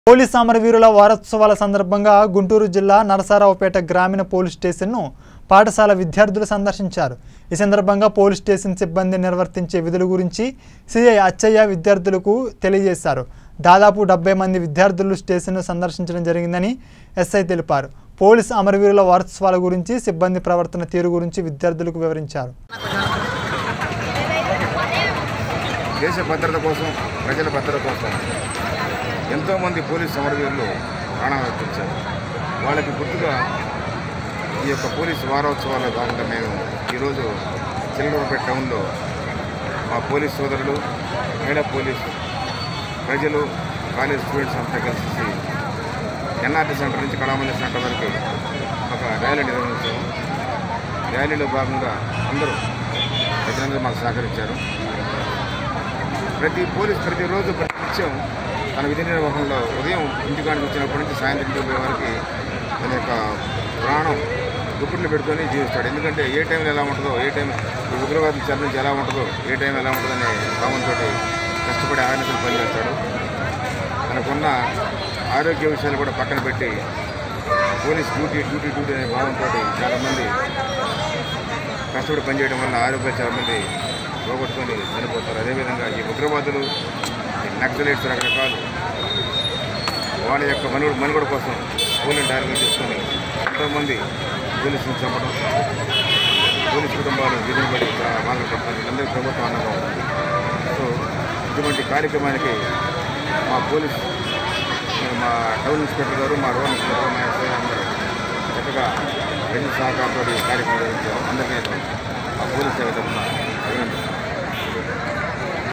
police అమరవీరుల వారోత్సవాల సందర్భంగా గుంటూరు జిల్లా నరసరావుపేట గ్రామీణ పోలీస్ స్టేషన్ను పాఠశాల విద్యార్థులు సందర్శించారు ఈ సందర్భంగా పోలీస్ స్టేషన్ సిబ్బంది నిర్వర్తించే విధుల గురించి సిఐ అచ్చయ్య విద్యార్థులకు తెలియజేశారు దాదాపు డెబ్బై మంది విద్యార్థులు స్టేషన్ను సందర్శించడం జరిగిందని ఎస్ఐ తెలిపారు పోలీస్ అమరవీరుల వారోత్సవాల గురించి సిబ్బంది ప్రవర్తన తీరు గురించి విద్యార్థులకు వివరించారు దేశ భద్రత కోసం ప్రజల భద్రత కోసం ఎంతోమంది పోలీస్ సమరవీరులు ప్రాణాలు అర్పించారు వాళ్ళకి గుర్తుగా ఈ యొక్క పోలీస్ వారోత్సవాల్లో భాగంగా మేము ఈరోజు చిల్లరపేట టౌన్లో మా పోలీస్ సోదరులు మహిళా పోలీస్ ప్రజలు కాలేజ్ స్టూడెంట్స్ అంతా కలిసి ఎన్ఆర్టీ సెంటర్ నుంచి కళామందిర్ సెంటర్ వరకు ఒక ర్యాలీ నిర్వహించాము ర్యాలీలో భాగంగా అందరూ ప్రజలందరూ మాకు సహకరించారు ప్రతి పోలీస్ ప్రతిరోజు ప్రతి నిత్యం తన విధి నిర్వహణలో ఉదయం ఇంటికాడికి వచ్చినప్పటి నుంచి సాయంత్రం ఇంటికి పోయే వరకు తన యొక్క ప్రాణం దుప్పట్లు పెట్టుకొని జీవిస్తాడు ఎందుకంటే ఏ టైంలో ఎలా ఉంటుందో ఏ టైం ఈ ఉగ్రవాదుల చర్య నుంచి ఎలా ఉంటుందో ఏ టైం ఎలా ఉంటుందనే భావంతో కష్టపడి ఆరోగ్యం పనిచేస్తాడు తనకున్న ఆరోగ్య విషయాలు కూడా పక్కన పెట్టి పోలీస్ డ్యూటీ డ్యూటీ డ్యూటీ అనే భావంతో చాలామంది కష్టపడి పనిచేయడం వల్ల ఆరోగ్యాలు చాలామంది పోగొట్టుకొని చనిపోతారు అదేవిధంగా ఈ ఉగ్రవాదులు ఈ నక్సలైట్స్ రకరకాలు వాళ్ళ యొక్క మనుగడ మనుగడ కోసం పోలీసు టార్గెట్ చేసుకొని ఎంతోమంది పోలీసులు చంపడం పోలీసు కుటుంబాలు విధులు పడి బాధలు పడతారు వీళ్ళందరికీ ప్రభుత్వం అండగా ఉంటుంది సో ఇటువంటి కార్యక్రమానికి మా పోలీస్ మా టౌన్ ఇన్స్పెక్టర్ గారు మా రోడ్ ఇన్స్పెక్టర్ గారు, మా ఎస్ఐ అందరూ చక్కగా ప్రజల సహకారంతో ఈ కార్యక్రమం నిర్వహించారు అందరికీ నేను ఆ పోలీస్ సేవ తరఫున